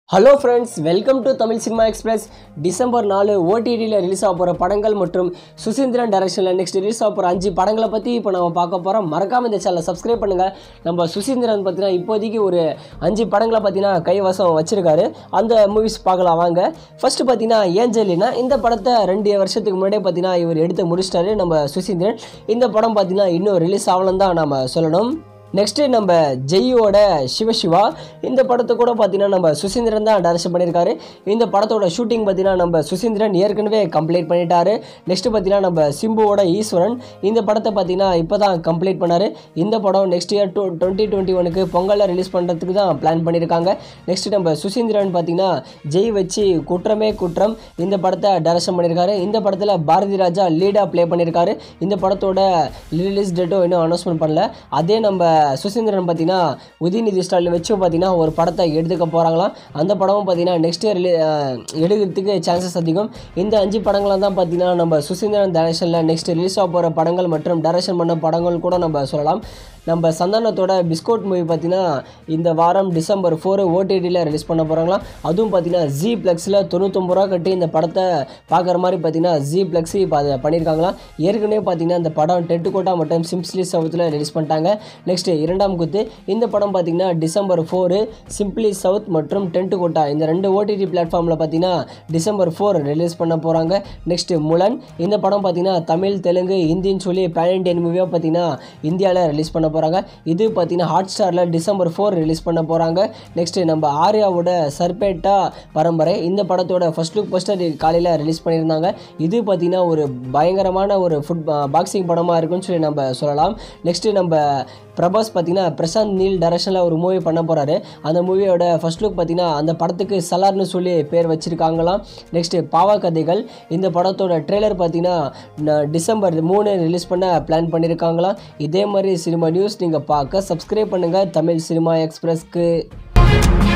hello friends welcome to Tamil cinema express December நாலு ஓடிடியில் release ஆக போகிற படங்கள் மற்றும் சுசீந்திரன் டைரக்ஷனில் நெக்ஸ்ட் ரிலீஸ் ஆக போகிற அஞ்சு படங்களை பற்றி இப்போ நம்ம பார்க்க போகிறோம் மறக்காமல் இந்த சேனலை சப்ஸ்கிரைப் பண்ணுங்கள் நம்ம சுசீந்திரன் பார்த்தீங்கன்னா இப்போதைக்கு ஒரு அஞ்சு படங்களை பார்த்தீங்கன்னா கைவசம் வச்சிருக்காரு அந்த மூவிஸ் பார்க்கலாம் வாங்க ஃபர்ஸ்ட் பார்த்தீங்கன்னா ஏஞ்சலினா இந்த படத்தை ரெண்டு வருஷத்துக்கு முன்னாடியே பார்த்தீங்கன்னா இவர் எடுத்து முடிச்சிட்டாரு நம்ம சுசீந்திரன் இந்த படம் பார்த்தீங்கன்னா இன்னும் ரிலீஸ் ஆகலன்னு தான் நம்ம சொல்லணும் நெக்ஸ்ட்டு நம்ம ஜெய்யோட சிவசிவா இந்த படத்தை கூட பார்த்தீங்கன்னா நம்ம சுசீந்திரன் தான் டைரக்ஷன் பண்ணியிருக்காரு இந்த படத்தோட ஷூட்டிங் பார்த்தீங்கன்னா நம்ம சுசீந்திரன் ஏற்கனவே கம்ப்ளீட் பண்ணிட்டாரு நெக்ஸ்ட்டு பார்த்தீங்கன்னா நம்ம சிம்புவோட ஈஸ்வரன் இந்த படத்தை பார்த்தீங்கன்னா இப்போ தான் கம்ப்ளீட் பண்ணார் இந்த படம் next year two twenty twenty ஒனுக்கு பொங்கலில் ரிலீஸ் பண்ணுறதுக்கு தான் பிளான் பண்ணியிருக்காங்க நெக்ஸ்ட் நம்ம சுசீந்திரன் பார்த்தீங்கன்னா ஜெய் வச்சு குற்றமே குற்றம் இந்த படத்தை டைரக்ஷன் பண்ணியிருக்காரு இந்த படத்தில் பாரதி ராஜா லீடாக ப்ளே பண்ணியிருக்காரு இந்த படத்தோட ரிலீஸ் டேட்டும் இன்னும் அனௌன்ஸ்மெண்ட் பண்ணல அதே நம்ம சுசீந்திரன் பார்த்தீங்கன்னா உதயநிதி ஸ்டாலின் வச்சு பார்த்தீங்கன்னா ஒரு படத்தை எடுத்துக்க போகிறாங்களாம் அந்த படமும் பார்த்தீங்கன்னா நெக்ஸ்ட் இயர் எடுக்கிறதுக்கு சான்சஸ் அதிகம் இந்த அஞ்சு படங்களாக தான் பார்த்தீங்கன்னா நம்ம சுசீந்திரன் டைரக்ஷனில் நெக்ஸ்ட் ரிலீஸ் ஆக போகிற படங்கள் மற்றும் டைரக்ஷன் பண்ண படங்கள் கூட நம்ம சொல்லலாம் நம்ம சந்தானத்தோட பிஸ்கோட் மூவி பார்த்தீங்கன்னா இந்த வாரம் டிசம்பர் ஃபோர் ஓடிடியில் ரிலீஸ் பண்ண போகிறாங்களாம் அதுவும் பார்த்தீங்கன்னா ஜி ப்ளக்ஸில் தொண்ணூத்தொம்பது ரூபா கட்டி இந்த படத்தை பார்க்குற மாதிரி பார்த்தீங்கன்னா ஜி ப்ளக்ஸ் இப்போ அதை பண்ணியிருக்காங்களாம் ஏற்கனவே பார்த்தீங்கன்னா இந்த படம் டெட்டு கோட்டா மற்றும் சிம்ப்ளி சவுத்தில் ரிலீஸ் பண்ணிட்டாங்க நெக்ஸ்ட் இரண்டாம் குத்து இந்த படம் பார்த்தீங்கன்னா டிசம்பர் ஃபோரு சிம்ப்ளி சவுத் மற்றும் டென்ட் கோட்டா இந்த ரெண்டு ஓடிடி பிளாட்ஃபார்மில் பார்த்தீங்கன்னா டிசம்பர் ஃபோர் ரிலீஸ் பண்ண போகிறாங்க நெக்ஸ்ட் முலன் இந்த படம் பார்த்தீங்கன்னா தமிழ் தெலுங்கு ஹிந்தின்னு சொல்லி பேன் இண்டியன் மூவியாக பார்த்தீங்கன்னா இந்தியாவில் ரிலீஸ் பண்ண போகிறாங்க இது பார்த்தீங்கன்னா ஹாட் ஸ்டாரில் டிசம்பர் ஃபோர் ரிலீஸ் பண்ண போகிறாங்க நெக்ஸ்ட் நம்ம ஆர்யாவோட சர்பேட்டா பரம்பரை இந்த படத்தோட ஃபர்ஸ்ட் லுக் போஸ்டர் காலையில் ரிலீஸ் பண்ணியிருந்தாங்க இது பார்த்தீங்கன்னா ஒரு பயங்கரமான ஒரு ஃபுட் பாக்ஸிங் படமாக இருக்குன்னு சொல்லி நம்ம சொல்லலாம் நெக்ஸ்ட்டு நம்ம பிரபாஸ் பார்த்தீங்கன்னா பிரசாந்த் நீல் டைரக்ஷனில் ஒரு மூவி பண்ண போகிறாரு அந்த மூவியோட ஃபர்ஸ்ட் லுக் பார்த்தீங்கன்னா அந்த படத்துக்கு சலார்னு சொல்லி பேர் வச்சுருக்காங்களாம் நெக்ஸ்ட்டு பாவா கதைகள் இந்த படத்தோட ட்ரெய்லர் பார்த்தீங்கன்னா டிசம்பர் மூணு ரிலீஸ் பண்ண பிளான் பண்ணியிருக்காங்களாம் இதே மாதிரி சினிமா நியூஸ் நீங்கள் பார்க்க சப்ஸ்கிரைப் பண்ணுங்கள் தமிழ் சினிமா எக்ஸ்பிரஸ்க்கு